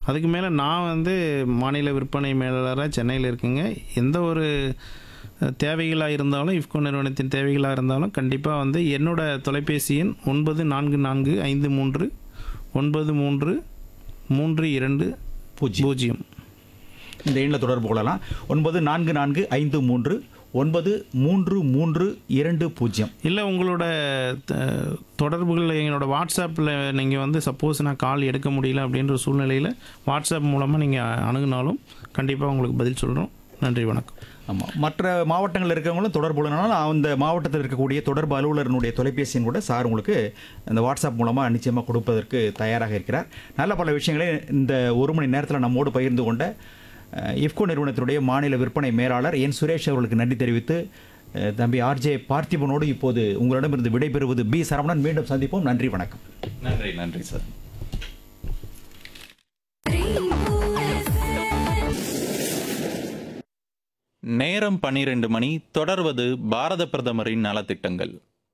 அதுக்கு மேலே நான் வந்து மாநில விற்பனை மேலாளராக சென்னையில் இருக்குங்க எந்த ஒரு தேவைகளாக இருந்தாலும் இஃப்கோ நிறுவனத்தின் தேவைகளாக இருந்தாலும் கண்டிப்பாக வந்து என்னோட தொலைபேசி எண் ஒன்பது நான்கு நான்கு ஐந்து மூன்று ஒன்பது மூன்று மூன்று இரண்டு பூஜ்ஜியம் பூஜ்ஜியம் இந்த எண்ணில் தொடர்பு கொள்ளலாம் ஒன்பது நான்கு நான்கு ஐந்து மூன்று ஒன்பது மூன்று மூன்று இரண்டு பூஜ்ஜியம் இல்லை உங்களோட த- தொடர்புகள் என்னோட வாட்ஸ்அப்பில் நீங்கள் வந்து சப்போஸ் நான் கால் எடுக்க முடியல அப்படின்ற சூழ்நிலையில் வாட்ஸ்அப் மூலமாக நீங்கள் அணுகுனாலும் கண்டிப்பாக உங்களுக்கு பதில் சொல்கிறோம் நன்றி வணக்கம் ஆமாம் மற்ற மாவட்டங்களில் இருக்கவங்களும் தொடர்பு கொள்ளனாலும் அந்த மாவட்டத்தில் இருக்கக்கூடிய தொடர்பு அலுவலரினுடைய தொலைபேசி எண் கூட சார் உங்களுக்கு இந்த வாட்ஸ்அப் மூலமாக நிச்சயமாக கொடுப்பதற்கு தயாராக இருக்கிறார் நல்ல பல விஷயங்களை இந்த ஒரு மணி நேரத்தில் நம்மோடு பகிர்ந்து கொண்ட அஹ், இஃப்கோ நிறுவனத்தினுடைய மாநில விற்பனை மேலாளர் என் சுரேஷ் அவர்களுக்கு நன்றி தெரிவித்து அஹ், தம்பி ஆர்ஜே பார்த்திபனோடு இப்போது உங்களிடமிருந்து விடைபெறுவது பி சரவணன் மீண்டும் சந்திப்போம் நன்றி வணக்கம் நன்றி நன்றி சார் நேரம் பனிரெண்டு மணி தொடர்வது பாரத பிரதமரின் நலத்திட்டங்கள்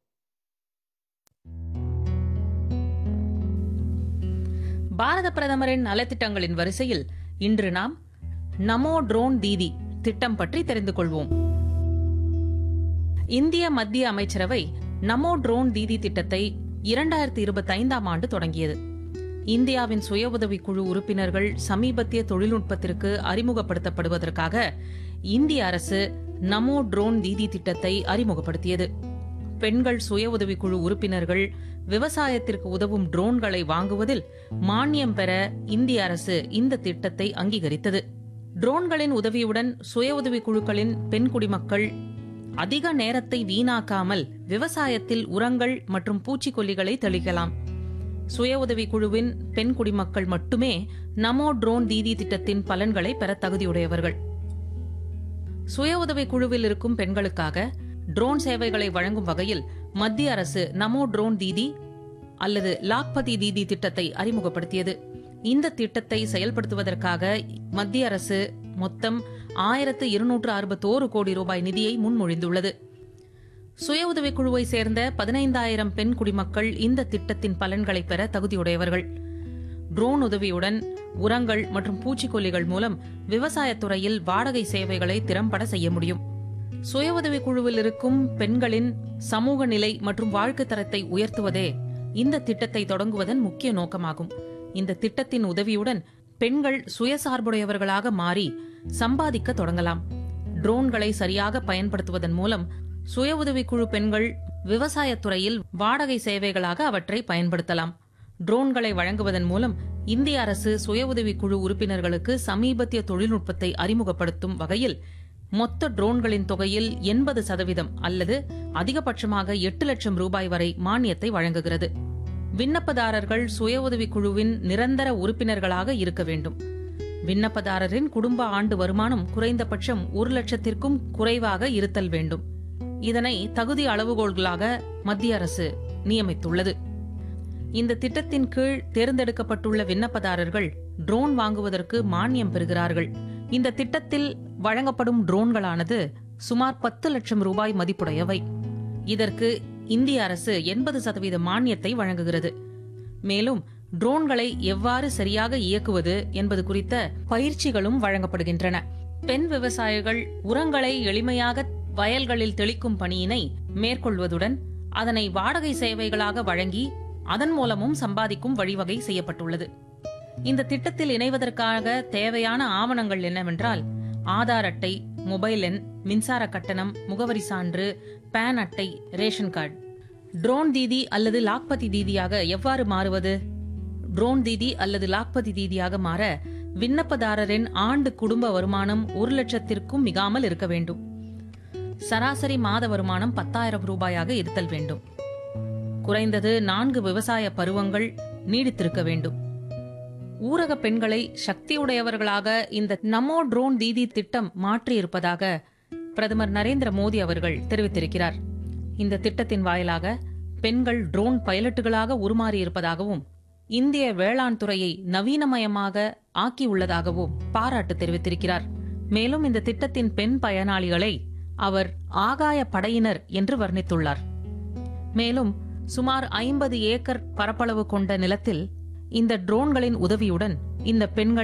பாரத பிரதமரின் நலத்திட்டங்களின் வரிசையில் இன்று நாம் நமோ ட்ரோன் தீதி திட்டம் பற்றி தெரிந்து கொள்வோம் இந்திய மத்திய அமைச்சரவை நமோ ட்ரோன் தீதி திட்டத்தை இரண்டாயிரத்தி இருபத்தி ஐந்தாம் ஆண்டு தொடங்கியது இந்தியாவின் சுய உதவி குழு உறுப்பினர்கள் சமீபத்திய தொழில்நுட்பத்திற்கு அறிமுகப்படுத்தப்படுவதற்காக இந்திய அரசு நமோ ட்ரோன் தீதி திட்டத்தை அறிமுகப்படுத்தியது பெண்கள் சுய உதவி குழு உறுப்பினர்கள் விவசாயத்திற்கு உதவும் ட்ரோன்களை வாங்குவதில் மானியம் பெற இந்திய அரசு இந்த திட்டத்தை அங்கீகரித்தது ட்ரோன்களின் உதவியுடன் சுய உதவி குழுக்களின் பெண் குடிமக்கள் அதிக நேரத்தை வீணாக்காமல் விவசாயத்தில் உரங்கள் மற்றும் பூச்சிக்கொல்லிகளை தெளிக்கலாம் சுய உதவி குழுவின் பெண் குடிமக்கள் மட்டுமே நமோ ட்ரோன் தீதி திட்டத்தின் பலன்களை பெற தகுதியுடையவர்கள் சுய உதவி குழுவில் இருக்கும் பெண்களுக்காக ட்ரோன் சேவைகளை வழங்கும் வகையில் மத்திய அரசு நமோ ட்ரோன் தீதி அல்லது லாக்பதி தீதி திட்டத்தை அறிமுகப்படுத்தியது இந்த திட்டத்தை செயல்படுத்துவதற்காக மத்திய அரசு மொத்தம் ஆயிரத்து இருநூற்று அறுபத்தோரு கோடி ரூபாய் நிதியை முன்மொழிந்துள்ளது சுய உதவிக் குழுவை சேர்ந்த பதினைந்தாயிரம் பெண் குடிமக்கள் இந்த திட்டத்தின் பலன்களை பெற தகுதியுடையவர்கள் ட்ரோன் உதவியுடன் உரங்கள் மற்றும் பூச்சிக்கொல்லிகள் மூலம் விவசாயத்துறையில் வாடகை சேவைகளை திறம்பட செய்ய முடியும் சுய உதவி குழுவில் இருக்கும் பெண்களின் சமூக நிலை மற்றும் வாழ்க்கை தரத்தை உயர்த்துவதே இந்த திட்டத்தை தொடங்குவதன் முக்கிய நோக்கமாகும் இந்த திட்டத்தின் உதவியுடன் பெண்கள் சுயசார்புடையவர்களாக மாறி சம்பாதிக்க தொடங்கலாம் ட்ரோன்களை சரியாக பயன்படுத்துவதன் மூலம் சுய உதவிக்குழு பெண்கள் விவசாயத்துறையில் வாடகை சேவைகளாக அவற்றை பயன்படுத்தலாம் ட்ரோன்களை வழங்குவதன் மூலம் இந்திய அரசு சுய உதவிக்குழு உறுப்பினர்களுக்கு சமீபத்திய தொழில்நுட்பத்தை அறிமுகப்படுத்தும் வகையில் மொத்த ட்ரோன்களின் தொகையில் எண்பது சதவீதம் அல்லது அதிகபட்சமாக எட்டு லட்சம் ரூபாய் வரை மானியத்தை வழங்குகிறது விண்ணப்பதாரர்கள் சுய உதவிக்குழுவின் நிரந்தர உறுப்பினர்களாக இருக்க வேண்டும் விண்ணப்பதாரரின் குடும்ப ஆண்டு வருமானம் குறைந்தபட்சம் ஒரு லட்சத்திற்கும் குறைவாக இருத்தல் வேண்டும் இதனை தகுதி அளவுகோல்களாக மத்திய அரசு நியமித்துள்ளது இந்த திட்டத்தின் கீழ் தேர்ந்தெடுக்கப்பட்டுள்ள விண்ணப்பதாரர்கள் ட்ரோன் வாங்குவதற்கு மானியம் பெறுகிறார்கள் இந்த திட்டத்தில் வழங்கப்படும் ட்ரோன்களானது சுமார் பத்து லட்சம் ரூபாய் மதிப்புடையவை இதற்கு இந்திய அரசு எண்பது சதவீத மானியத்தை வழங்குகிறது மேலும் ட்ரோன்களை எவ்வாறு சரியாக இயக்குவது என்பது குறித்த பயிற்சிகளும் வழங்கப்படுகின்றன பெண் விவசாயிகள் உரங்களை எளிமையாக வயல்களில் தெளிக்கும் பணியினை மேற்கொள்வதுடன் அதனை வாடகை சேவைகளாக வழங்கி அதன் மூலமும் சம்பாதிக்கும் வழிவகை செய்யப்பட்டுள்ளது இந்த திட்டத்தில் இணைவதற்காக தேவையான ஆவணங்கள் என்னவென்றால் ஆதார் அட்டை மொபைல் எண் மின்சார கட்டணம் முகவரி சான்று பேன் அட்டை ரேஷன் கார்டு ட்ரோன் தீதி அல்லது லாக்பதி தீதியாக எவ்வாறு மாறுவது ட்ரோன் தீதி அல்லது லாக்பதி தீதியாக மாற விண்ணப்பதாரரின் ஆண்டு குடும்ப வருமானம் ஒரு லட்சத்திற்கும் மிகாமல் இருக்க வேண்டும் சராசரி மாத வருமானம் பத்தாயிரம் ரூபாயாக இருத்தல் வேண்டும் குறைந்தது நான்கு விவசாய பருவங்கள் நீடித்திருக்க வேண்டும் ஊரக பெண்களை சக்தியுடையவர்களாக இந்த நமோ ட்ரோன் தீதி திட்டம் மாற்றியிருப்பதாக பிரதமர் நரேந்திர மோடி அவர்கள் தெரிவித்திருக்கிறார் இந்த திட்டத்தின் வாயிலாக பெண்கள் ட்ரோன் பைலட்டுகளாக உருமாறியிருப்பதாகவும் இந்திய வேளாண் துறையை நவீனமயமாக ஆக்கியுள்ளதாகவும் பாராட்டு தெரிவித்திருக்கிறார் மேலும் இந்த திட்டத்தின் பெண் பயனாளிகளை அவர் ஆகாய படையினர் என்று வர்ணித்துள்ளார் மேலும் சுமார் ஐம்பது ஏக்கர் பரப்பளவு கொண்ட நிலத்தில் இந்த ட்ரோன்களின் உதவியுடன் இந்த பெண்கள்